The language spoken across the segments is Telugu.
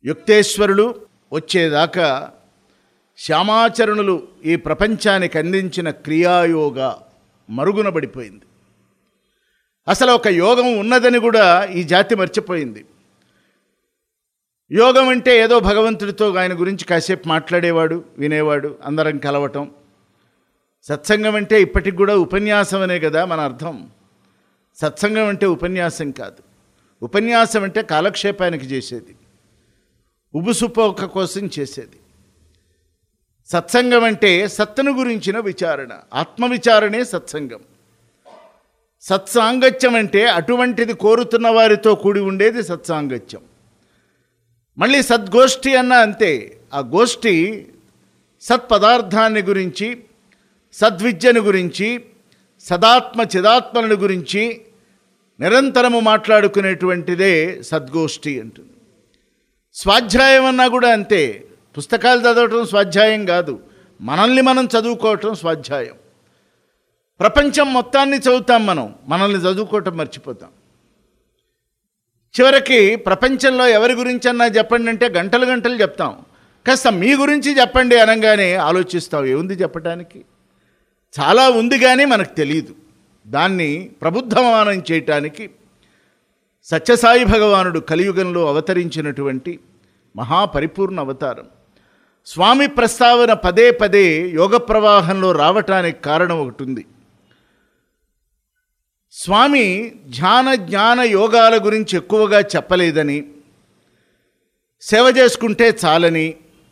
యుక్తేశ్వరులు వచ్చేదాకా శ్యామాచరణులు ఈ ప్రపంచానికి అందించిన క్రియాయోగ మరుగున పడిపోయింది అసలు ఒక యోగం ఉన్నదని కూడా ఈ జాతి మర్చిపోయింది యోగం అంటే ఏదో భగవంతుడితో ఆయన గురించి కాసేపు మాట్లాడేవాడు వినేవాడు అందరం కలవటం సత్సంగం అంటే ఇప్పటికి కూడా ఉపన్యాసం అనే కదా మన అర్థం సత్సంగం అంటే ఉపన్యాసం కాదు ఉపన్యాసం అంటే కాలక్షేపానికి చేసేది ఉబుసుపోక కోసం చేసేది సత్సంగం అంటే సత్తును గురించిన విచారణ ఆత్మవిచారణే సత్సంగం సత్సాంగత్యం అంటే అటువంటిది కోరుతున్న వారితో కూడి ఉండేది సత్సాంగత్యం మళ్ళీ సద్గోష్ఠి అన్న అంతే ఆ గోష్ఠి సత్పదార్థాన్ని గురించి సద్విద్యను గురించి సదాత్మ చిదాత్మలను గురించి నిరంతరము మాట్లాడుకునేటువంటిదే సద్గోష్ఠి అంటుంది స్వాధ్యాయం అన్నా కూడా అంతే పుస్తకాలు చదవటం స్వాధ్యాయం కాదు మనల్ని మనం చదువుకోవటం స్వాధ్యాయం ప్రపంచం మొత్తాన్ని చదువుతాం మనం మనల్ని చదువుకోవటం మర్చిపోతాం చివరికి ప్రపంచంలో ఎవరి గురించి అన్నా చెప్పండి అంటే గంటలు గంటలు చెప్తాం కాస్త మీ గురించి చెప్పండి అనగానే ఆలోచిస్తాం ఏముంది చెప్పడానికి చాలా ఉంది కానీ మనకు తెలియదు దాన్ని ప్రబుద్ధమానం చేయటానికి సత్యసాయి భగవానుడు కలియుగంలో అవతరించినటువంటి మహాపరిపూర్ణ అవతారం స్వామి ప్రస్తావన పదే పదే యోగ ప్రవాహంలో రావటానికి కారణం ఒకటి ఉంది స్వామి ధ్యాన జ్ఞాన యోగాల గురించి ఎక్కువగా చెప్పలేదని సేవ చేసుకుంటే చాలని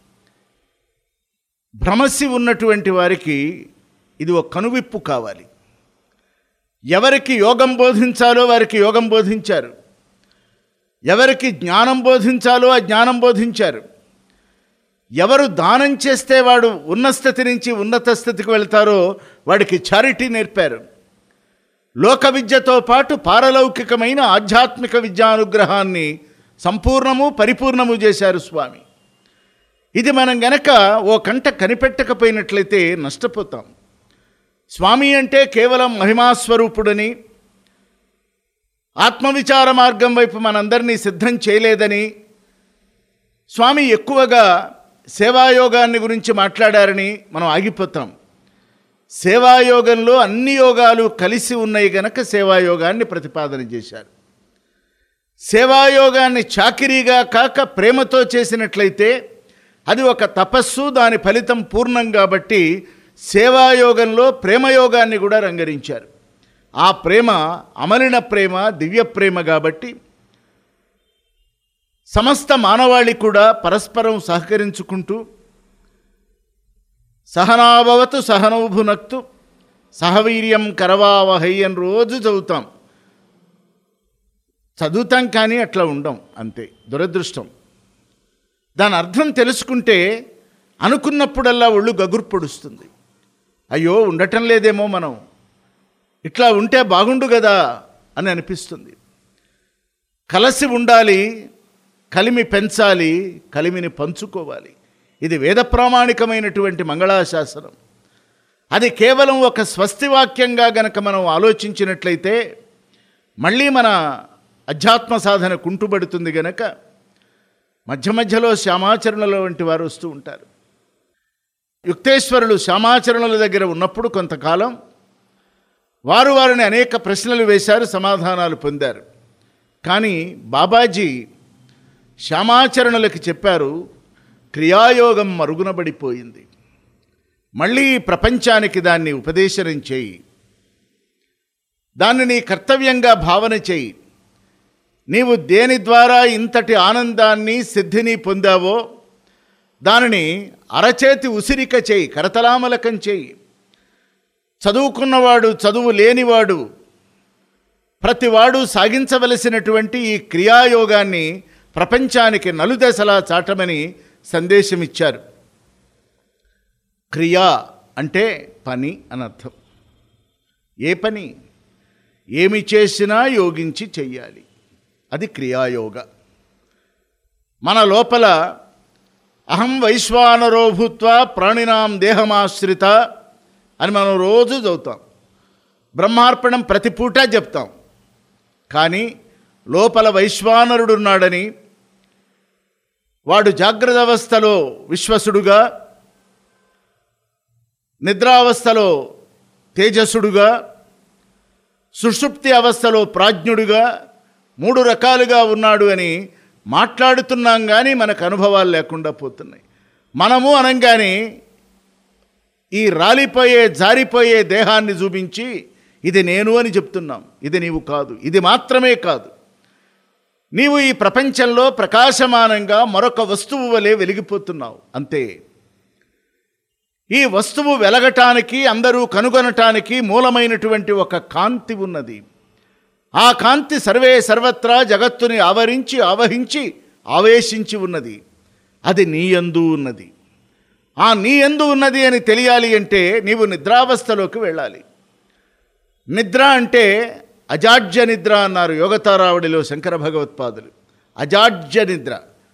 భ్రమసి ఉన్నటువంటి వారికి ఇది ఒక కనువిప్పు కావాలి ఎవరికి యోగం బోధించాలో వారికి యోగం బోధించారు ఎవరికి జ్ఞానం బోధించాలో ఆ జ్ఞానం బోధించారు ఎవరు దానం చేస్తే వాడు ఉన్న స్థితి నుంచి ఉన్నత స్థితికి వెళ్తారో వాడికి చారిటీ నేర్పారు లోక విద్యతో పాటు పారలౌకికమైన ఆధ్యాత్మిక విద్యానుగ్రహాన్ని సంపూర్ణము పరిపూర్ణము చేశారు స్వామి ఇది మనం గనక ఓ కంట కనిపెట్టకపోయినట్లయితే నష్టపోతాం స్వామి అంటే కేవలం మహిమాస్వరూపుడని ఆత్మవిచార మార్గం వైపు మనందరినీ సిద్ధం చేయలేదని స్వామి ఎక్కువగా సేవాయోగాన్ని గురించి మాట్లాడారని మనం ఆగిపోతాం సేవాయోగంలో అన్ని యోగాలు కలిసి ఉన్నాయి గనక సేవాయోగాన్ని ప్రతిపాదన చేశారు సేవాయోగాన్ని చాకిరీగా కాక ప్రేమతో చేసినట్లయితే అది ఒక తపస్సు దాని ఫలితం పూర్ణం కాబట్టి సేవాయోగంలో ప్రేమయోగాన్ని కూడా రంగరించారు ఆ ప్రేమ అమలిన ప్రేమ దివ్య ప్రేమ కాబట్టి సమస్త మానవాళి కూడా పరస్పరం సహకరించుకుంటూ సహనాభవతు సహనౌభునక్తు సహవీర్యం కరవావహై అని రోజు చదువుతాం చదువుతాం కానీ అట్లా ఉండం అంతే దురదృష్టం దాని అర్థం తెలుసుకుంటే అనుకున్నప్పుడల్లా ఒళ్ళు గగురు పొడుస్తుంది అయ్యో ఉండటం లేదేమో మనం ఇట్లా ఉంటే బాగుండు కదా అని అనిపిస్తుంది కలసి ఉండాలి కలిమి పెంచాలి కలిమిని పంచుకోవాలి ఇది వేద ప్రామాణికమైనటువంటి మంగళాశాసనం అది కేవలం ఒక స్వస్తి వాక్యంగా గనక మనం ఆలోచించినట్లయితే మళ్ళీ మన అధ్యాత్మ సాధన కుంటుబడుతుంది గనక మధ్య మధ్యలో శ్యామాచరణల వంటి వారు వస్తూ ఉంటారు యుక్తేశ్వరులు శ్యామాచరణల దగ్గర ఉన్నప్పుడు కొంతకాలం వారు వారిని అనేక ప్రశ్నలు వేశారు సమాధానాలు పొందారు కానీ బాబాజీ శ్యామాచరణలకి చెప్పారు క్రియాయోగం మరుగునబడిపోయింది మళ్ళీ ఈ ప్రపంచానికి దాన్ని ఉపదేశనం చేయి దాన్ని నీ కర్తవ్యంగా భావన చేయి నీవు దేని ద్వారా ఇంతటి ఆనందాన్ని సిద్ధిని పొందావో దానిని అరచేతి ఉసిరిక చేయి కరతలామలకం చేయి చదువుకున్నవాడు చదువు లేనివాడు ప్రతివాడు సాగించవలసినటువంటి ఈ క్రియాయోగాన్ని ప్రపంచానికి నలుదశలా చాటమని సందేశమిచ్చారు క్రియా అంటే పని అనర్థం ఏ పని ఏమి చేసినా యోగించి చెయ్యాలి అది క్రియాయోగ మన లోపల అహం వైశ్వానరో భూత్వా ప్రాణినాం దేహమాశ్రిత అని మనం రోజు చదువుతాం బ్రహ్మార్పణం ప్రతి పూట చెప్తాం కానీ లోపల వైశ్వానరుడున్నాడని వాడు జాగ్రత్త అవస్థలో విశ్వసుడుగా నిద్రావస్థలో తేజస్సుడుగా సుషుప్తి అవస్థలో ప్రాజ్ఞుడుగా మూడు రకాలుగా ఉన్నాడు అని మాట్లాడుతున్నాం కానీ మనకు అనుభవాలు లేకుండా పోతున్నాయి మనము అనంగానే ఈ రాలిపోయే జారిపోయే దేహాన్ని చూపించి ఇది నేను అని చెప్తున్నాం ఇది నీవు కాదు ఇది మాత్రమే కాదు నీవు ఈ ప్రపంచంలో ప్రకాశమానంగా మరొక వస్తువు వలె వెలిగిపోతున్నావు అంతే ఈ వస్తువు వెలగటానికి అందరూ కనుగొనటానికి మూలమైనటువంటి ఒక కాంతి ఉన్నది ఆ కాంతి సర్వే సర్వత్రా జగత్తుని ఆవరించి ఆవహించి ఆవేశించి ఉన్నది అది నీయందు ఉన్నది ఆ నీయందు ఉన్నది అని తెలియాలి అంటే నీవు నిద్రావస్థలోకి వెళ్ళాలి నిద్ర అంటే అజాడ్య నిద్ర అన్నారు యోగతారావడిలో శంకర భగవత్పాదులు అజాడ్య నిద్ర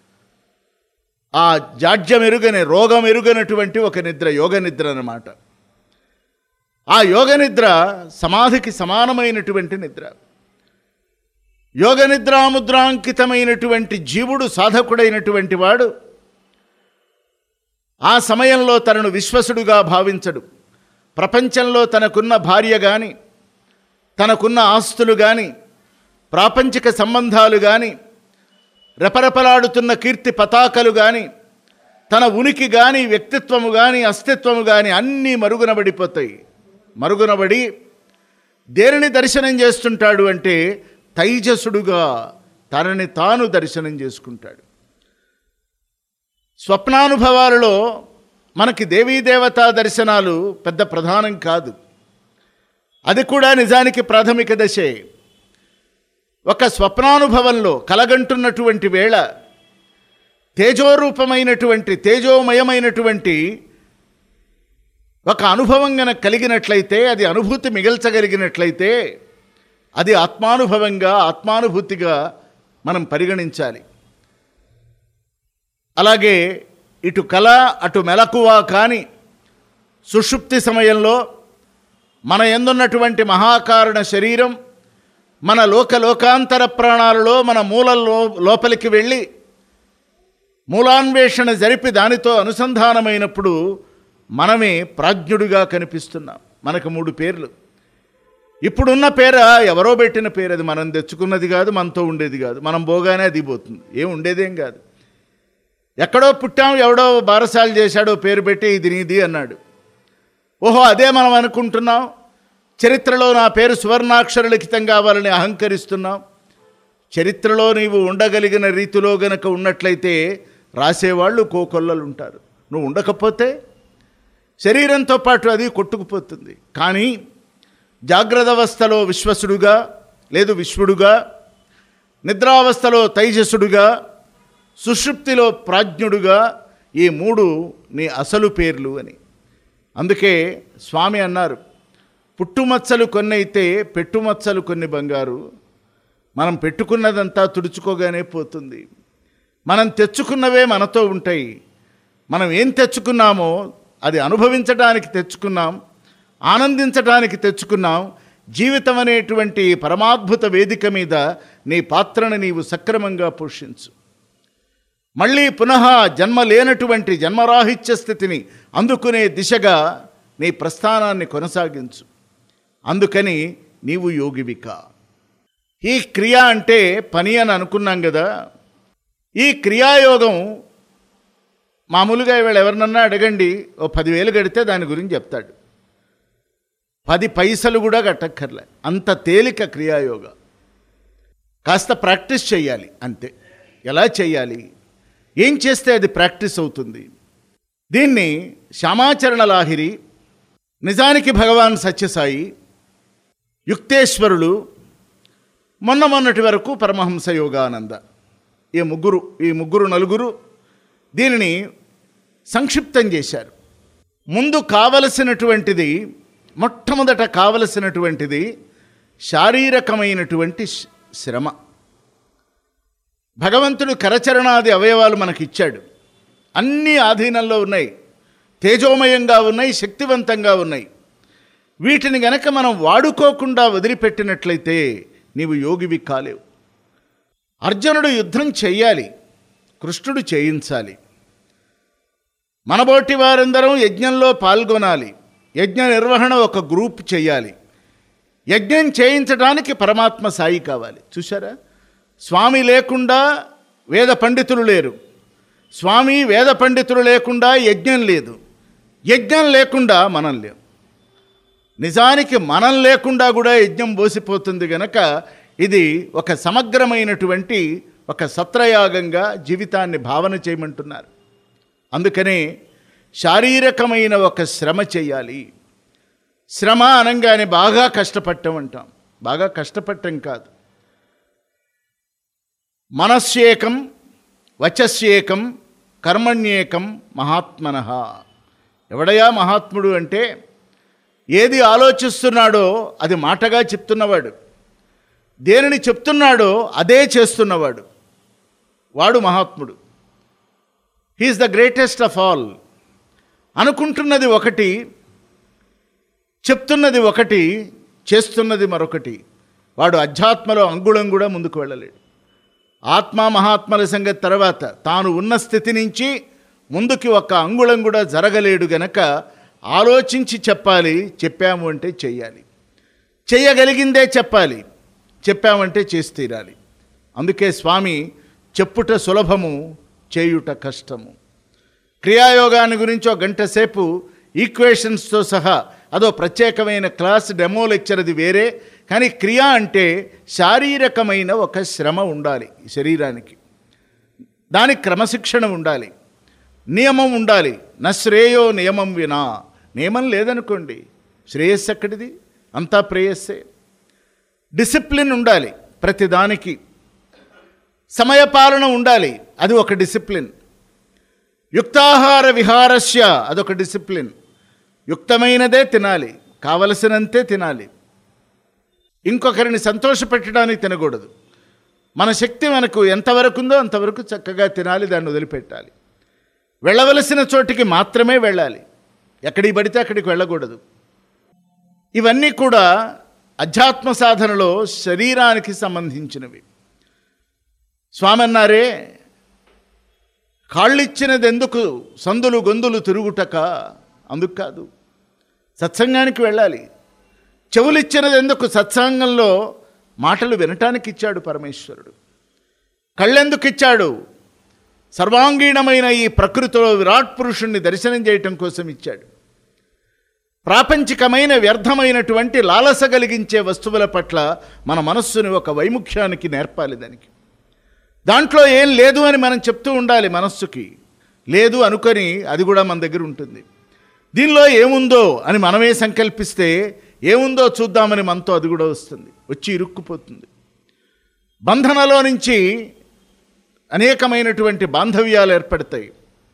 ఆ జాడ్యం ఎరుగని రోగం ఎరుగనటువంటి ఒక నిద్ర యోగ నిద్ర అన్నమాట ఆ యోగ నిద్ర సమాధికి సమానమైనటువంటి నిద్ర యోగ నిద్రాముద్రాంకితమైనటువంటి జీవుడు సాధకుడైనటువంటి వాడు ఆ సమయంలో తనను విశ్వసుడుగా భావించడు ప్రపంచంలో తనకున్న భార్య కానీ తనకున్న ఆస్తులు కానీ ప్రాపంచిక సంబంధాలు కానీ రెపరెపలాడుతున్న కీర్తి పతాకలు కానీ తన ఉనికి కానీ వ్యక్తిత్వము కానీ అస్తిత్వము కానీ అన్నీ మరుగునబడిపోతాయి మరుగునబడి దేనిని దర్శనం చేస్తుంటాడు అంటే తైజసుడుగా తనని తాను దర్శనం చేసుకుంటాడు స్వప్నానుభవాలలో మనకి దేవీదేవతా దర్శనాలు పెద్ద ప్రధానం కాదు అది కూడా నిజానికి ప్రాథమిక దశే ఒక స్వప్నానుభవంలో కలగంటున్నటువంటి వేళ తేజోరూపమైనటువంటి తేజోమయమైనటువంటి ఒక అనుభవం గనక కలిగినట్లయితే అది అనుభూతి మిగల్చగలిగినట్లయితే అది ఆత్మానుభవంగా ఆత్మానుభూతిగా మనం పరిగణించాలి అలాగే ఇటు కళ అటు మెలకువ కాని సుషుప్తి సమయంలో మన ఎందున్నటువంటి మహాకారణ శరీరం మన లోక లోకాంతర ప్రాణాలలో మన మూల లో- లోపలికి వెళ్ళి మూలాన్వేషణ జరిపి దానితో అనుసంధానమైనప్పుడు మనమే ప్రాజ్ఞుడిగా కనిపిస్తున్నాం మనకు మూడు పేర్లు ఇప్పుడున్న పేర ఎవరో పెట్టిన పేరు అది మనం తెచ్చుకున్నది కాదు మనతో ఉండేది కాదు మనం పోగానే అది పోతుంది ఏం ఉండేదేం కాదు ఎక్కడో పుట్టాం ఎవడో బారసాలు చేశాడో పేరు పెట్టి ఇది నీది అన్నాడు ఓహో అదే మనం అనుకుంటున్నాం చరిత్రలో నా పేరు సువర్ణాక్షర లిఖితం కావాలని అహంకరిస్తున్నాం చరిత్రలో నీవు ఉండగలిగిన రీతిలో గనక ఉన్నట్లయితే రాసేవాళ్ళు కోకొల్లలు ఉంటారు నువ్వు ఉండకపోతే శరీరంతో పాటు అది కొట్టుకుపోతుంది కానీ జాగ్రత్త అవస్థలో విశ్వసుడుగా లేదు విశ్వడుగా నిద్రావస్థలో తైజసుడుగా సుషుప్తిలో ప్రాజ్ఞుడుగా ఈ మూడు నీ అసలు పేర్లు అని అందుకే స్వామి అన్నారు పుట్టుమచ్చలు కొన్ని అయితే పెట్టుమచ్చలు కొన్ని బంగారు మనం పెట్టుకున్నదంతా తుడుచుకోగానే పోతుంది మనం తెచ్చుకున్నవే మనతో ఉంటాయి మనం ఏం తెచ్చుకున్నామో అది అనుభవించడానికి తెచ్చుకున్నాం ఆనందించడానికి తెచ్చుకున్నాం జీవితం అనేటువంటి పరమాద్భుత వేదిక మీద నీ పాత్రను నీవు సక్రమంగా పోషించు మళ్ళీ పునః జన్మ లేనటువంటి జన్మరాహిత్య స్థితిని అందుకునే దిశగా నీ ప్రస్థానాన్ని కొనసాగించు అందుకని నీవు యోగివిక ఈ క్రియ అంటే పని అని అనుకున్నాం కదా ఈ క్రియాయోగం మామూలుగా ఇవాళ ఎవరినన్నా అడగండి ఓ పదివేలు కడితే దాని గురించి చెప్తాడు పది పైసలు కూడా కట్టక్కర్లే అంత తేలిక క్రియాయోగ కాస్త ప్రాక్టీస్ చేయాలి అంతే ఎలా చేయాలి ఏం చేస్తే అది ప్రాక్టీస్ అవుతుంది దీన్ని శ్యామాచరణ లాహిరి నిజానికి భగవాన్ సత్యసాయి యుక్తేశ్వరులు మొన్న మొన్నటి వరకు పరమహంస యోగానంద ఈ ముగ్గురు ఈ ముగ్గురు నలుగురు దీనిని సంక్షిప్తం చేశారు ముందు కావలసినటువంటిది మొట్టమొదట కావలసినటువంటిది శారీరకమైనటువంటి శ్- శ్రమ భగవంతుడు కరచరణాది అవయవాలు మనకిచ్చాడు అన్నీ ఆధీనంలో ఉన్నాయి తేజోమయంగా ఉన్నాయి శక్తివంతంగా ఉన్నాయి వీటిని గనక మనం వాడుకోకుండా వదిలిపెట్టినట్లయితే నీవు యోగివి కాలేవు అర్జునుడు యుద్ధం చెయ్యాలి కృష్ణుడు చేయించాలి మనబోటి వారందరం యజ్ఞంలో పాల్గొనాలి యజ్ఞ నిర్వహణ ఒక గ్రూప్ చేయాలి యజ్ఞం చేయించడానికి పరమాత్మ సాయి కావాలి చూసారా స్వామి లేకుండా వేద పండితులు లేరు స్వామి వేద పండితులు లేకుండా యజ్ఞం లేదు యజ్ఞం లేకుండా మనం లేం నిజానికి మనం లేకుండా కూడా యజ్ఞం బోసిపోతుంది గనక ఇది ఒక సమగ్రమైనటువంటి ఒక సత్రయాగంగా జీవితాన్ని భావన చేయమంటున్నారు అందుకనే శారీరకమైన ఒక శ్రమ చేయాలి శ్రమ అనగానే బాగా కష్టపడటం అంటాం బాగా కష్టపడటం కాదు మనస్యేకం వచస్యేకం కర్మణ్యేకం మహాత్మన ఎవడయా మహాత్ముడు అంటే ఏది ఆలోచిస్తున్నాడో అది మాటగా చెప్తున్నవాడు దేనిని చెప్తున్నాడో అదే చేస్తున్నవాడు వాడు మహాత్ముడు he is the greatest of all అనుకుంటున్నది ఒకటి చెప్తున్నది ఒకటి చేస్తున్నది మరొకటి వాడు అధ్యాత్మలో అంగుళం కూడా ముందుకు వెళ్ళలేడు ఆత్మ మహాత్మల సంగతి తర్వాత తాను ఉన్న స్థితి నుంచి ముందుకి ఒక అంగుళం కూడా జరగలేడు గనక ఆలోచించి చెప్పాలి చెప్పాము అంటే చెయ్యాలి చెయ్యగలిగిందే చెప్పాలి చెప్పామంటే చేసి తీరాలి అందుకే స్వామి చెప్పుట సులభము చేయుట కష్టము క్రియాయోగాన్ని గురించి ఒక గంట సేపు ఈక్వేషన్స్తో సహా అదో ప్రత్యేకమైన క్లాస్ డెమో లెక్చర్ అది వేరే కానీ క్రియ అంటే శారీరకమైన ఒక శ్రమ ఉండాలి ఈ శరీరానికి దానికి క్రమశిక్షణ ఉండాలి నియమం ఉండాలి నా శ్రేయో నియమం వినా నియమం లేదనుకోండి శ్రేయస్సు ఎక్కడిది అంతా ప్రేయస్సే డిసిప్లిన్ ఉండాలి ప్రతిదానికి సమయపాలన ఉండాలి అది ఒక డిసిప్లిన్ యుక్తాహార విహారస్య అదొక డిసిప్లిన్ యుక్తమైనదే తినాలి కావలసినంతే తినాలి ఇంకొకరిని సంతోషపెట్టడానికి తినకూడదు మన శక్తి మనకు ఎంతవరకు ఉందో అంతవరకు చక్కగా తినాలి దాన్ని వదిలిపెట్టాలి వెళ్ళవలసిన చోటికి మాత్రమే వెళ్ళాలి ఎక్కడికి పడితే అక్కడికి వెళ్ళకూడదు ఇవన్నీ కూడా అధ్యాత్మ సాధనలో శరీరానికి సంబంధించినవి స్వామి అన్నారే కాళ్ళిచ్చినది ఎందుకు సందులు గొంతులు తిరుగుటక అందుకు కాదు సత్సంగానికి వెళ్ళాలి చెవులిచ్చినది ఎందుకు సత్సంగంలో మాటలు వినటానికి ఇచ్చాడు పరమేశ్వరుడు కళ్ళెందుకు ఇచ్చాడు సర్వాంగీణమైన ఈ ప్రకృతిలో విరాట్ పురుషుణ్ణి దర్శనం చేయటం కోసం ఇచ్చాడు ప్రాపంచికమైన వ్యర్థమైనటువంటి లాలస కలిగించే వస్తువుల పట్ల మన మనస్సుని ఒక వైముఖ్యానికి నేర్పాలి దానికి దాంట్లో ఏం లేదు అని మనం చెప్తూ ఉండాలి మనస్సుకి లేదు అనుకొని అది కూడా మన దగ్గర ఉంటుంది దీనిలో ఏముందో అని మనమే సంకల్పిస్తే ఏముందో చూద్దామని మనతో అది కూడా వస్తుంది వచ్చి ఇరుక్కుపోతుంది బంధనలో నుంచి అనేకమైనటువంటి బాంధవ్యాలు ఏర్పడతాయి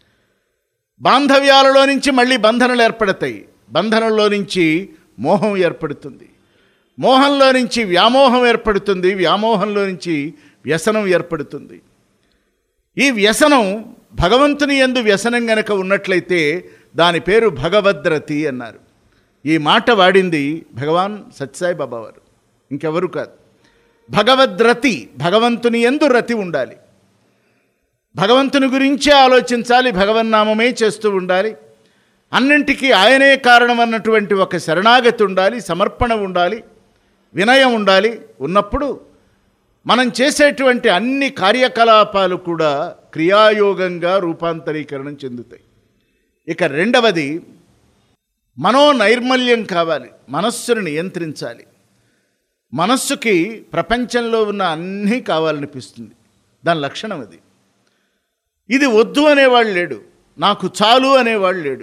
బాంధవ్యాలలో నుంచి మళ్ళీ బంధనలు ఏర్పడతాయి బంధనంలో నుంచి మోహం ఏర్పడుతుంది మోహంలో నుంచి వ్యామోహం ఏర్పడుతుంది వ్యామోహంలో నుంచి వ్యసనం ఏర్పడుతుంది ఈ వ్యసనం భగవంతుని ఎందు వ్యసనం గనక ఉన్నట్లయితే దాని పేరు భగవద్రతి అన్నారు ఈ మాట వాడింది భగవాన్ సత్సాయి బాబా వారు ఇంకెవరు కాదు భగవద్రతి భగవంతుని ఎందు రతి ఉండాలి భగవంతుని గురించే ఆలోచించాలి భగవన్నామమే చేస్తూ ఉండాలి అన్నింటికీ ఆయనే కారణం అన్నటువంటి ఒక శరణాగతి ఉండాలి సమర్పణ ఉండాలి వినయం ఉండాలి ఉన్నప్పుడు మనం చేసేటువంటి అన్ని కార్యకలాపాలు కూడా క్రియాయోగంగా రూపాంతరీకరణం చెందుతాయి ఇక రెండవది మనో నైర్మల్యం కావాలి మనస్సును నియంత్రించాలి మనస్సుకి ప్రపంచంలో ఉన్న అన్నీ కావాలనిపిస్తుంది దాని లక్షణం అది ఇది వద్దు అనేవాడు లేడు నాకు చాలు అనేవాడు లేడు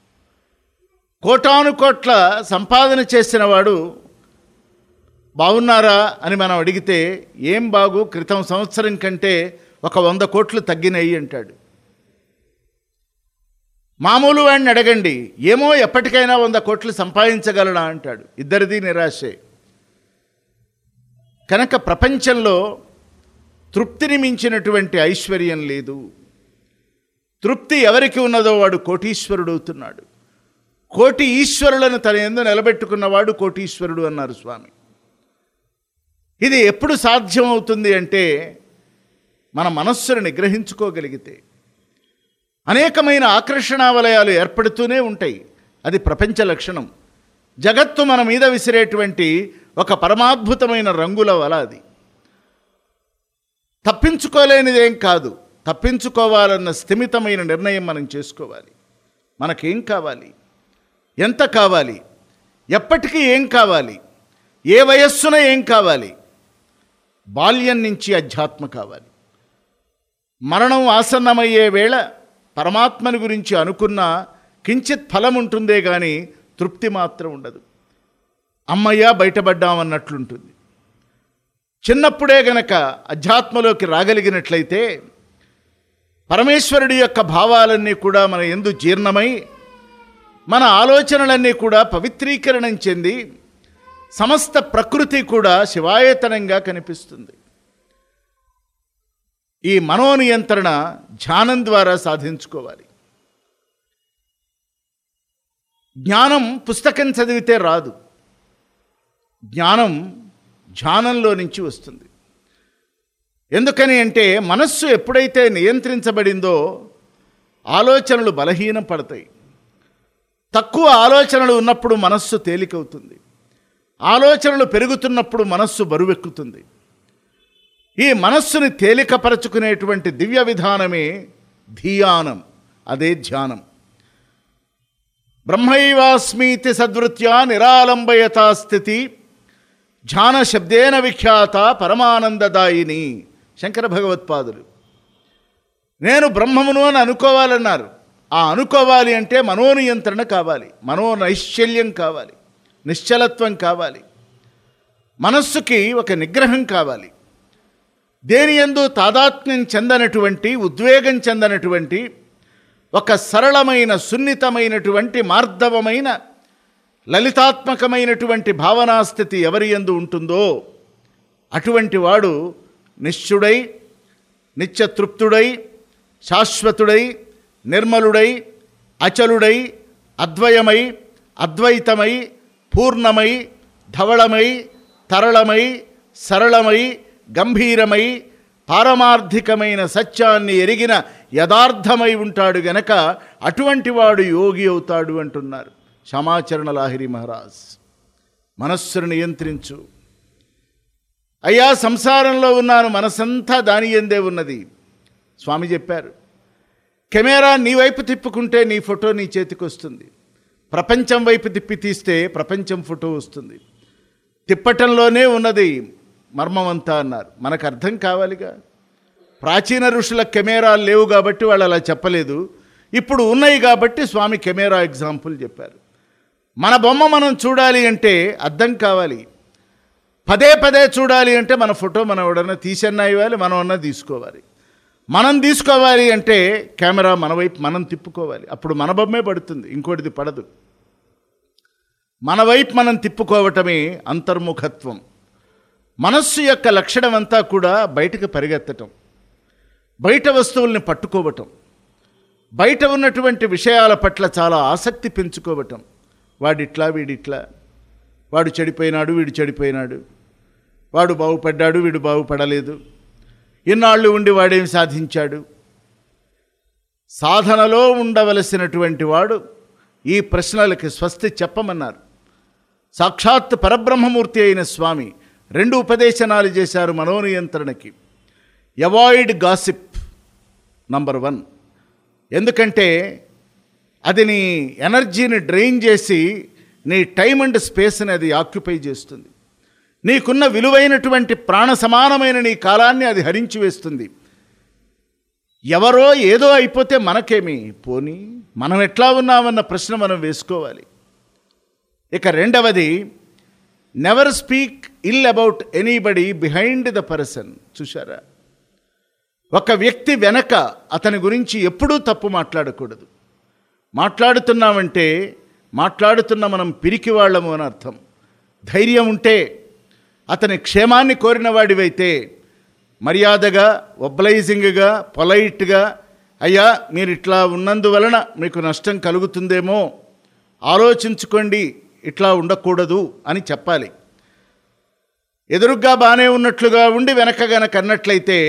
కోటాను కోట్ల సంపాదన చేసిన వాడు బాగున్నారా అని మనం అడిగితే ఏం బాగు క్రితం సంవత్సరం కంటే ఒక వంద కోట్లు తగ్గినాయి అంటాడు మామూలు వాడిని అడగండి ఏమో ఎప్పటికైనా వంద కోట్లు సంపాదించగలనా అంటాడు ఇద్దరిది నిరాశే కనుక ప్రపంచంలో తృప్తిని మించినటువంటి ఐశ్వర్యం లేదు తృప్తి ఎవరికి ఉన్నదో వాడు కోటీశ్వరుడు అవుతున్నాడు కోటి ఈశ్వరులను తన ఎందు నిలబెట్టుకున్నవాడు కోటీశ్వరుడు అన్నారు స్వామి ఇది ఎప్పుడు సాధ్యం అవుతుంది అంటే మన మనస్సును నిగ్రహించుకోగలిగితే అనేకమైన ఆకర్షణా వలయాలు ఏర్పడుతూనే ఉంటాయి అది ప్రపంచ లక్షణం జగత్తు మన మీద విసిరేటువంటి ఒక పరమాద్భుతమైన రంగుల వల అది తప్పించుకోలేనిదేం కాదు తప్పించుకోవాలన్న స్థిమితమైన నిర్ణయం మనం చేసుకోవాలి మనకేం కావాలి ఎంత కావాలి ఎప్పటికీ ఏం కావాలి ఏ వయస్సున ఏం కావాలి బాల్యం నుంచి అధ్యాత్మ కావాలి మరణం ఆసన్నమయ్యే వేళ పరమాత్మని గురించి అనుకున్న కించిత్ ఫలం ఉంటుందే కానీ తృప్తి మాత్రం ఉండదు అమ్మయ్య బయటపడ్డామన్నట్లుంటుంది చిన్నప్పుడే గనక అధ్యాత్మలోకి రాగలిగినట్లయితే పరమేశ్వరుడి యొక్క భావాలన్నీ కూడా మన ఎందు జీర్ణమై మన ఆలోచనలన్నీ కూడా పవిత్రీకరణం చెంది సమస్త ప్రకృతి కూడా శివాయతనంగా కనిపిస్తుంది ఈ మనోనియంత్రణ ధ్యానం ద్వారా సాధించుకోవాలి జ్ఞానం పుస్తకం చదివితే రాదు జ్ఞానం ధ్యానంలో నుంచి వస్తుంది ఎందుకని అంటే మనస్సు ఎప్పుడైతే నియంత్రించబడిందో ఆలోచనలు బలహీనం పడతాయి తక్కువ ఆలోచనలు ఉన్నప్పుడు మనస్సు తేలికవుతుంది ఆలోచనలు పెరుగుతున్నప్పుడు మనస్సు బరువెక్కుతుంది ఈ మనస్సుని తేలికపరచుకునేటువంటి దివ్య విధానమే ధీయానం అదే ధ్యానం బ్రహ్మైవాస్మీతి సద్వృత్యా నిరాలంబయతా స్థితి ధ్యాన శబ్దేన విఖ్యాత పరమానందదాయిని శంకర భగవత్పాదులు నేను బ్రహ్మమును అని అనుకోవాలన్నారు ఆ అనుకోవాలి అంటే మనోనియంత్రణ కావాలి మనో నైశ్చల్యం కావాలి నిశ్చలత్వం కావాలి మనస్సుకి ఒక నిగ్రహం కావాలి దేని ఎందు తాదాత్మ్యం చెందనటువంటి ఉద్వేగం చెందనటువంటి ఒక సరళమైన సున్నితమైనటువంటి మార్ధవమైన లలితాత్మకమైనటువంటి భావనాస్థితి ఎవరి ఎందు ఉంటుందో అటువంటి వాడు నిశ్చుడై నిత్యతృప్తుడై శాశ్వతుడై నిర్మలుడై అచలుడై అద్వయమై అద్వైతమై పూర్ణమై ధవళమై తరళమై సరళమై గంభీరమై పారమార్థికమైన సత్యాన్ని ఎరిగిన యథార్థమై ఉంటాడు గనక అటువంటి వాడు యోగి అవుతాడు అంటున్నారు క్షమాచరణ లాహిరి మహారాజ్ మనస్సును నియంత్రించు అయ్యా సంసారంలో ఉన్నాను మనసంతా దాని ఎందే ఉన్నది స్వామి చెప్పారు కెమెరా నీ వైపు తిప్పుకుంటే నీ ఫోటో నీ చేతికి వస్తుంది ప్రపంచం వైపు తిప్పి తీస్తే ప్రపంచం ఫోటో వస్తుంది తిప్పటంలోనే ఉన్నది మర్మం అంతా అన్నారు మనకు అర్థం కావాలిగా ప్రాచీన ఋషుల కెమెరాలు లేవు కాబట్టి వాళ్ళు అలా చెప్పలేదు ఇప్పుడు ఉన్నాయి కాబట్టి స్వామి కెమెరా ఎగ్జాంపుల్ చెప్పారు మన బొమ్మ మనం చూడాలి అంటే అర్థం కావాలి పదే పదే చూడాలి అంటే మన ఫోటో మనం ఎవడన్నా తీసన్నా ఇవ్వాలి మనం అన్నా తీసుకోవాలి మనం తీసుకోవాలి అంటే కెమెరా మన వైపు మనం తిప్పుకోవాలి అప్పుడు మన బొమ్మే పడుతుంది ఇంకోటిది పడదు మన వైపు మనం తిప్పుకోవటమే అంతర్ముఖత్వం మనస్సు యొక్క లక్షణం అంతా కూడా బయటకు పరిగెత్తటం బయట వస్తువుల్ని పట్టుకోవటం బయట ఉన్నటువంటి విషయాల పట్ల చాలా ఆసక్తి పెంచుకోవటం వాడిట్లా వీడిట్లా వాడు చెడిపోయినాడు వీడు చెడిపోయినాడు వాడు బాగుపడ్డాడు వీడు బాగుపడలేదు ఇన్నాళ్ళు ఉండి వాడేం సాధించాడు సాధనలో ఉండవలసినటువంటి వాడు ఈ ప్రశ్నలకి స్వస్తి చెప్పమన్నారు సాక్షాత్ పరబ్రహ్మమూర్తి అయిన స్వామి రెండు ఉపదేశనాలు చేశారు మనోనియంత్రణకి అవాయిడ్ గాసిప్ నంబర్ వన్ ఎందుకంటే అది నీ ఎనర్జీని డ్రైన్ చేసి నీ టైం అండ్ స్పేస్ని అది ఆక్యుపై చేస్తుంది నీకున్న విలువైనటువంటి ప్రాణ సమానమైన నీ కాలాన్ని అది హరించి వేస్తుంది ఎవరో ఏదో అయిపోతే మనకేమి పోని మనం ఎట్లా ఉన్నామన్న ప్రశ్న మనం వేసుకోవాలి ఇక రెండవది never speak ill about anybody behind the person చూశారా ఒక వ్యక్తి వెనక అతని గురించి ఎప్పుడూ తప్పు మాట్లాడకూడదు మాట్లాడుతున్నామంటే మాట్లాడుతున్న మనం పిరికి వాళ్ళము అని అర్థం ధైర్యం ఉంటే అతని క్షేమాన్ని కోరిన వాడివైతే మర్యాదగా ఒబ్లైజింగ్గా పొలైట్గా అయ్యా మీరు ఇట్లా ఉన్నందువలన మీకు నష్టం కలుగుతుందేమో ఆలోచించుకోండి ఇట్లా ఉండకూడదు అని చెప్పాలి ఎదురుగ్గా బాగానే ఉన్నట్లుగా ఉండి వెనక గనక అన్నట్లయితే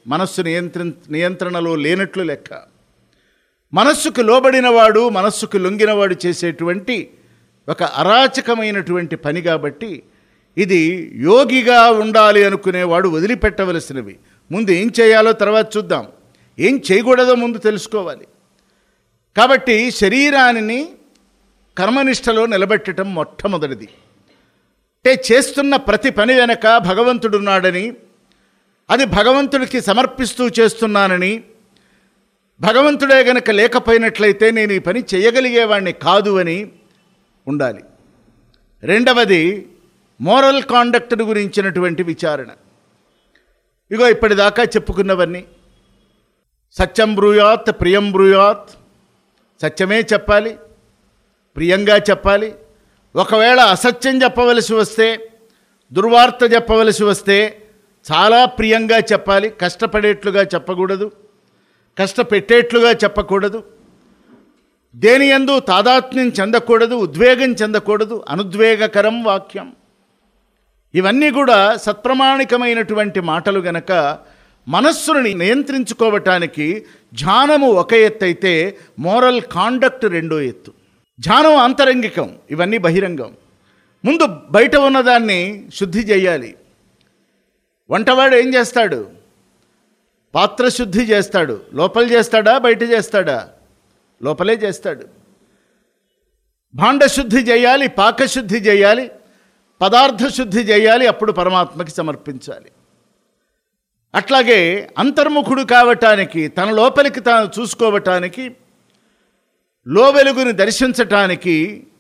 మనస్సు నియంత్ర నియంత్రణలో లేనట్లు లెక్క మనస్సుకు లోబడినవాడు మనస్సుకు లొంగినవాడు చేసేటువంటి ఒక అరాచకమైనటువంటి పని కాబట్టి ఇది యోగిగా ఉండాలి అనుకునేవాడు వదిలిపెట్టవలసినవి ముందు ఏం చేయాలో తర్వాత చూద్దాం ఏం చేయకూడదో ముందు తెలుసుకోవాలి కాబట్టి శరీరాన్ని కర్మనిష్టలో నిలబెట్టడం మొట్టమొదటిది అంటే చేస్తున్న ప్రతి పని వెనక భగవంతుడున్నాడని అది భగవంతుడికి సమర్పిస్తూ చేస్తున్నానని భగవంతుడే గనక లేకపోయినట్లయితే నేను ఈ పని చేయగలిగేవాడిని కాదు అని ఉండాలి రెండవది మోరల్ కాండక్ట్ గురించినటువంటి విచారణ ఇగో ఇప్పటిదాకా చెప్పుకున్నవన్నీ సత్యం బ్రూయాత్ ప్రియం బ్రూయాత్ సత్యమే చెప్పాలి ప్రియంగా చెప్పాలి ఒకవేళ అసత్యం చెప్పవలసి వస్తే దుర్వార్త చెప్పవలసి వస్తే చాలా ప్రియంగా చెప్పాలి కష్టపడేట్లుగా చెప్పకూడదు కష్టపెట్టేట్లుగా చెప్పకూడదు దేని యందు తాదాత్మ్యం చెందకూడదు ఉద్వేగం చెందకూడదు అనుద్వేగకరం వాక్యం ఇవన్నీ కూడా సత్ప్రమాణికమైనటువంటి మాటలు గనక మనస్సుని నియంత్రించుకోవటానికి ధ్యానము ఒక ఎత్తు అయితే మోరల్ కాండక్ట్ రెండో ఎత్తు ధ్యానం అంతరంగికం ఇవన్నీ బహిరంగం ముందు బయట ఉన్నదాన్ని శుద్ధి చేయాలి వంటవాడు ఏం చేస్తాడు పాత్ర శుద్ధి చేస్తాడు లోపల చేస్తాడా బయట చేస్తాడా లోపలే చేస్తాడు భాండ శుద్ధి చేయాలి పాకశుద్ధి చేయాలి పదార్థ శుద్ధి చేయాలి అప్పుడు పరమాత్మకి సమర్పించాలి అట్లాగే అంతర్ముఖుడు కావటానికి తన లోపలికి తాను చూసుకోవటానికి లో వెలుగుని దర్శించటానికి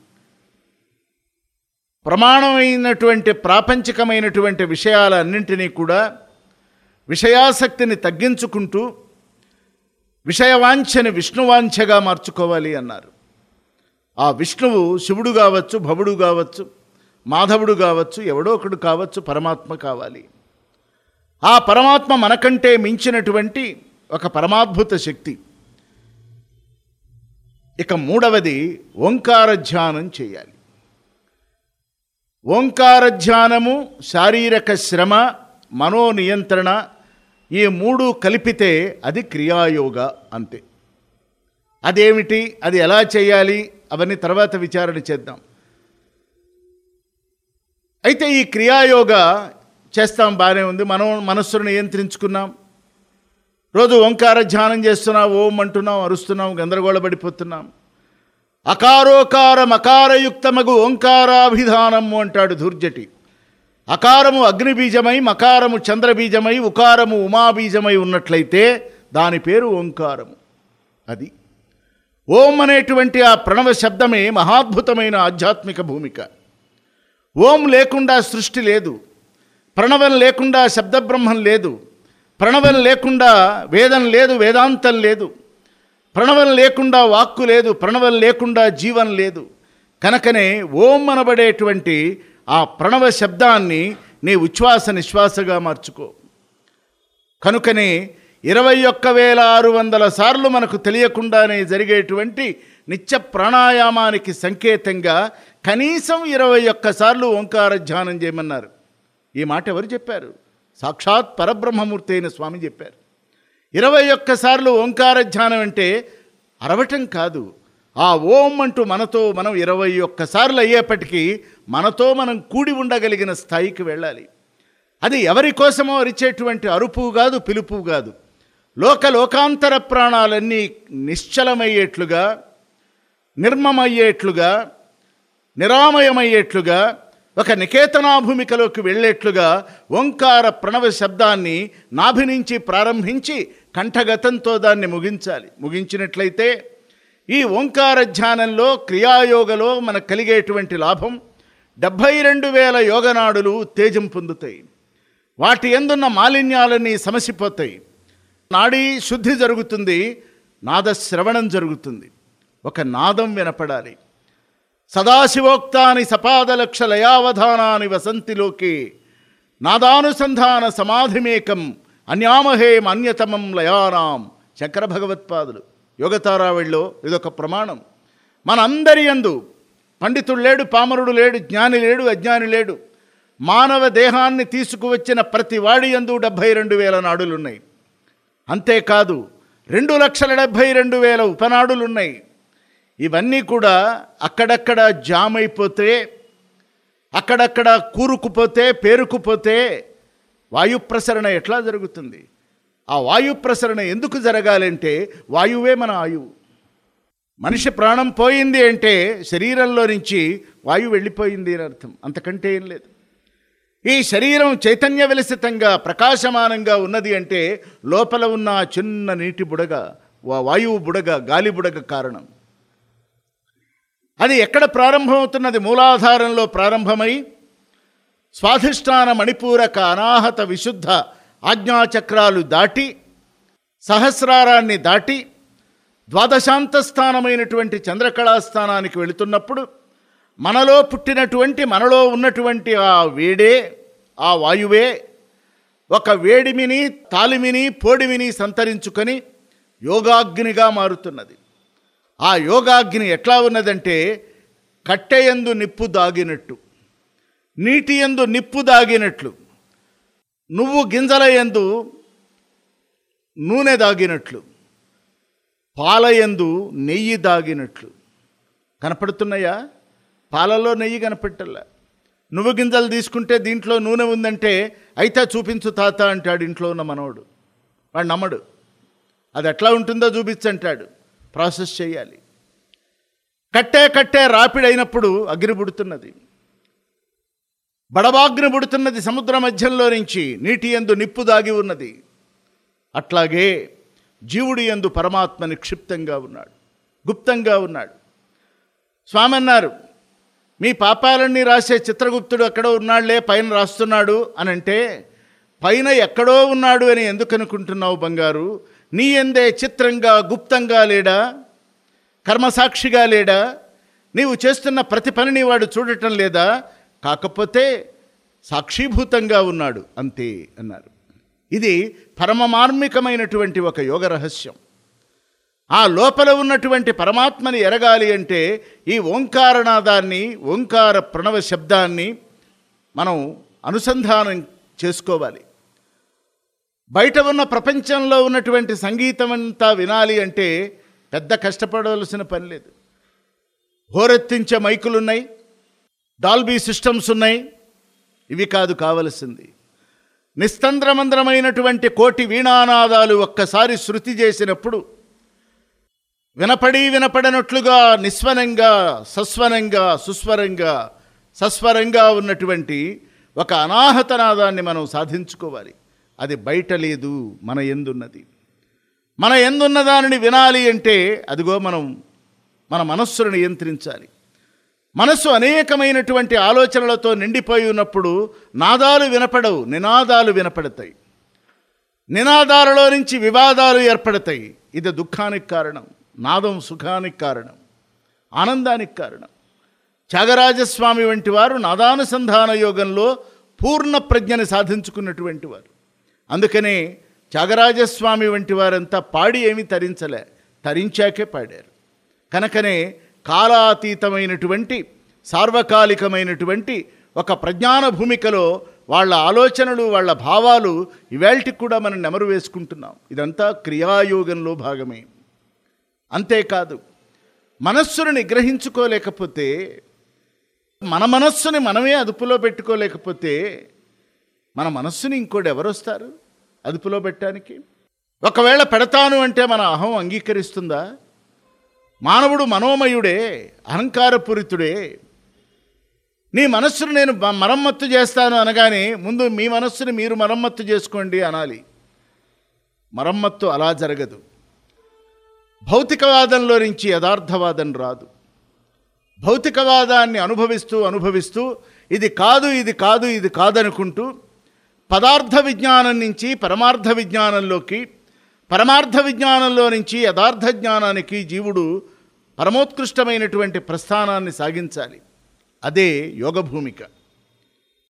ప్రమాణమైనటువంటి ప్రాపంచికమైనటువంటి విషయాలన్నింటినీ కూడా విషయాసక్తిని తగ్గించుకుంటూ విషయవాంఛని విష్ణువాంఛగా మార్చుకోవాలి అన్నారు ఆ విష్ణువు శివుడు కావచ్చు భవుడు కావచ్చు మాధవుడు కావచ్చు ఎవడో ఒకడు కావచ్చు పరమాత్మ కావాలి ఆ పరమాత్మ మనకంటే మించినటువంటి ఒక పరమాద్భుత శక్తి ఇక మూడవది ఓంకార ధ్యానం చేయాలి ఓంకార ధ్యానము శారీరక శ్రమ మనోనియంత్రణ ఈ మూడు కలిపితే అది క్రియాయోగ అంతే అదేమిటి అది ఎలా చేయాలి అవన్నీ తర్వాత విచారణ చేద్దాం అయితే ఈ క్రియాయోగ చేస్తాం బాగానే ఉంది మనం మనస్సును నియంత్రించుకున్నాం రోజు ఓంకార ధ్యానం చేస్తున్నాం ఓం అంటున్నాం అరుస్తున్నాం గందరగోళపడిపోతున్నాం అకారోకార మకారయుక్తమగు ఓంకారాభిధానము అంటాడు ధూర్జటి అకారము అగ్నిబీజమై మకారము చంద్రబీజమై ఉకారము ఉమాబీజమై ఉన్నట్లయితే దాని పేరు ఓంకారము అది ఓం అనేటువంటి ఆ ప్రణవ శబ్దమే మహాద్భుతమైన ఆధ్యాత్మిక భూమిక ఓం లేకుండా సృష్టి లేదు ప్రణవం లేకుండా శబ్దబ్రహ్మం లేదు ప్రణవం లేకుండా వేదం లేదు వేదాంతం లేదు ప్రణవం లేకుండా వాక్కు లేదు ప్రణవం లేకుండా జీవం లేదు కనుకనే ఓం అనబడేటువంటి ఆ ప్రణవ శబ్దాన్ని నీ ఉచ్ఛ్వాస నిశ్వాసగా మార్చుకో కనుకనే ఇరవై ఒక్క వేల ఆరు వందల సార్లు మనకు తెలియకుండానే జరిగేటువంటి నిత్య ప్రాణాయామానికి సంకేతంగా కనీసం ఇరవై ఒక్క సార్లు ఓంకార ధ్యానం చేయమన్నారు ఈ మాట ఎవరు చెప్పారు సాక్షాత్ పరబ్రహ్మమూర్తి అయిన స్వామి చెప్పారు ఇరవై ఒక్కసార్లు ఓంకార ధ్యానం అంటే అరవటం కాదు ఆ ఓం అంటూ మనతో మనం ఇరవై ఒక్కసార్లు అయ్యేపటికీ మనతో మనం కూడి ఉండగలిగిన స్థాయికి వెళ్ళాలి అది ఎవరి కోసమో అరిచేటువంటి అరుపు కాదు పిలుపు కాదు లోక లోకాంతర ప్రాణాలన్నీ నిశ్చలమయ్యేట్లుగా నిర్మమయ్యేట్లుగా నిరామయమయ్యేట్లుగా ఒక నికేతనాభూమికలోకి వెళ్ళేట్లుగా ఓంకార ప్రణవ శబ్దాన్ని నాభి నుంచి ప్రారంభించి కంఠగతంతో దాన్ని ముగించాలి ముగించినట్లయితే ఈ ఓంకార ధ్యానంలో క్రియాయోగలో మనకు కలిగేటువంటి లాభం డెబ్భై రెండు వేల యోగనాడులు ఉత్తేజం పొందుతాయి వాటి ఎందున్న మాలిన్యాలన్నీ సమసిపోతాయి నాడీ శుద్ధి జరుగుతుంది నాదశ్రవణం జరుగుతుంది ఒక నాదం వినపడాలి సదాశివోక్తాని సపాదలక్ష లయావధానాని వసంతిలోకి నాదానుసంధాన సమాధిమేకం అన్యామహేం అన్యతమం లయానాం శంకర భగవత్పాదులు యోగతారావిళ్ళలో ఇదొక ప్రమాణం మనందరి యందు పండితుడు లేడు పామరుడు లేడు జ్ఞాని లేడు అజ్ఞాని లేడు మానవ దేహాన్ని తీసుకువచ్చిన ప్రతి వాడి యందు డెబ్భై రెండు వేల నాడులున్నాయి అంతేకాదు రెండు లక్షల డెబ్భై రెండు వేల ఉపనాడులు ఉన్నాయి ఇవన్నీ కూడా అక్కడక్కడ జామ్ అయిపోతే అక్కడక్కడ కూరుకుపోతే పేరుకుపోతే వాయు ప్రసరణ ఎట్లా జరుగుతుంది ఆ వాయు ప్రసరణ ఎందుకు జరగాలంటే వాయువే మన ఆయువు మనిషి ప్రాణం పోయింది అంటే శరీరంలో నుంచి వాయువు వెళ్ళిపోయింది అని అర్థం అంతకంటే ఏం లేదు ఈ శరీరం చైతన్య విలసితంగా ప్రకాశమానంగా ఉన్నది అంటే లోపల ఉన్న ఆ చిన్న నీటి బుడగ వా- వాయువు బుడగ గాలి బుడగ కారణం అది ఎక్కడ ప్రారంభమవుతున్నది మూలాధారంలో ప్రారంభమై స్వాధిష్టాన మణిపూరక అనాహత విశుద్ధ ఆజ్ఞాచక్రాలు దాటి సహస్రారాన్ని దాటి ద్వాదశాంత స్థానమైనటువంటి చంద్రకళాస్థానానికి వెళుతున్నప్పుడు మనలో పుట్టినటువంటి మనలో ఉన్నటువంటి ఆ వేడే ఆ వాయువే ఒక వేడిమిని తాలిమిని పోడిమిని సంతరించుకొని యోగాగ్నిగా మారుతున్నది ఆ యోగాగ్ని ఎట్లా ఉన్నదంటే కట్టెయందు నిప్పు దాగినట్టు నీటి యందు నిప్పు దాగినట్లు నువ్వు గింజల యందు నూనె దాగినట్లు పాలయందు నెయ్యి దాగినట్లు కనపడుతున్నాయా పాలలో నెయ్యి కనపెట్టల్లా నువ్వు గింజలు తీసుకుంటే దీంట్లో నూనె ఉందంటే అయితే చూపించు తాత అంటాడు ఇంట్లో ఉన్న మనవడు వాడు నమ్మడు అది ఎట్లా ఉంటుందో చూపించంటాడు ప్రాసెస్ చేయాలి కట్టే కట్టే రాపిడైనప్పుడు అగ్ని పుడుతున్నది బడబాగ్ని పుడుతున్నది సముద్ర మధ్యంలో నుంచి నీటి ఎందు నిప్పు దాగి ఉన్నది అట్లాగే జీవుడి యందు పరమాత్మ నిక్షిప్తంగా ఉన్నాడు గుప్తంగా ఉన్నాడు స్వామి అన్నారు మీ పాపాలన్నీ రాసే చిత్రగుప్తుడు ఎక్కడో ఉన్నాడులే పైన రాస్తున్నాడు అని అంటే పైన ఎక్కడో ఉన్నాడు అని ఎందుకు అనుకుంటున్నావు బంగారు నీ ఎందే చిత్రంగా గుప్తంగా లేడా కర్మసాక్షిగా లేడా నీవు చేస్తున్న ప్రతి పనిని వాడు చూడటం లేదా కాకపోతే సాక్షీభూతంగా ఉన్నాడు అంతే అన్నారు ఇది పరమమార్మికమైనటువంటి ఒక యోగ రహస్యం ఆ లోపల ఉన్నటువంటి పరమాత్మని ఎరగాలి అంటే ఈ ఓంకారనాదాన్ని ఓంకార ప్రణవ శబ్దాన్ని మనం అనుసంధానం చేసుకోవాలి బయట ఉన్న ప్రపంచంలో ఉన్నటువంటి సంగీతం అంతా వినాలి అంటే పెద్ద కష్టపడవలసిన పని లేదు హోరెత్తించే మైకులున్నాయి డాల్బీ సిస్టమ్స్ ఉన్నాయి ఇవి కాదు కావలసింది నిస్తంద్రమంద్రమైనటువంటి కోటి వీణానాదాలు ఒక్కసారి శృతి చేసినప్పుడు వినపడి వినపడనట్లుగా నిస్వనంగా సస్వనంగా సుస్వరంగా సస్వరంగా ఉన్నటువంటి ఒక అనాహత నాదాన్ని మనం సాధించుకోవాలి అది బయట లేదు మన ఎందున్నది మన ఎందున్న దానిని వినాలి అంటే అదిగో మనం మన మనస్సును నియంత్రించాలి మనస్సు అనేకమైనటువంటి ఆలోచనలతో నిండిపోయి ఉన్నప్పుడు నాదాలు వినపడవు నినాదాలు వినపడతాయి నినాదాలలో నుంచి వివాదాలు ఏర్పడతాయి ఇది దుఃఖానికి కారణం నాదం సుఖానికి కారణం ఆనందానికి కారణం త్యాగరాజస్వామి వంటి వారు నాదానుసంధాన యోగంలో పూర్ణ ప్రజ్ఞని సాధించుకున్నటువంటి వారు అందుకనే త్యాగరాజస్వామి వంటి వారంతా పాడి ఏమీ తరించలే తరించాకే పాడారు కనుకనే కాలాతీతమైనటువంటి సార్వకాలికమైనటువంటి ఒక ప్రజ్ఞాన భూమికలో వాళ్ళ ఆలోచనలు వాళ్ళ భావాలు ఇవాళకి కూడా మనం నెమరు వేసుకుంటున్నాం ఇదంతా క్రియాయోగంలో భాగమే అంతేకాదు మనస్సును నిగ్రహించుకోలేకపోతే మన మనస్సుని మనమే అదుపులో పెట్టుకోలేకపోతే మన మనస్సుని ఇంకోటి ఎవరు వస్తారు అదుపులో పెట్టడానికి ఒకవేళ పెడతాను అంటే మన అహం అంగీకరిస్తుందా మానవుడు మనోమయుడే అహంకారపూరితుడే నీ మనస్సును నేను బ- మరమ్మత్తు చేస్తాను అనగానే ముందు మీ మనస్సుని మీరు మరమ్మత్తు చేసుకోండి అనాలి మరమ్మత్తు అలా జరగదు భౌతికవాదంలో నుంచి యథార్థవాదం రాదు భౌతికవాదాన్ని అనుభవిస్తూ అనుభవిస్తూ ఇది కాదు ఇది కాదు ఇది కాదనుకుంటూ పదార్థ విజ్ఞానం నుంచి పరమార్థ విజ్ఞానంలోకి పరమార్థ విజ్ఞానంలో నుంచి యథార్థ జ్ఞానానికి జీవుడు పరమోత్కృష్టమైనటువంటి ప్రస్థానాన్ని సాగించాలి అదే యోగ భూమిక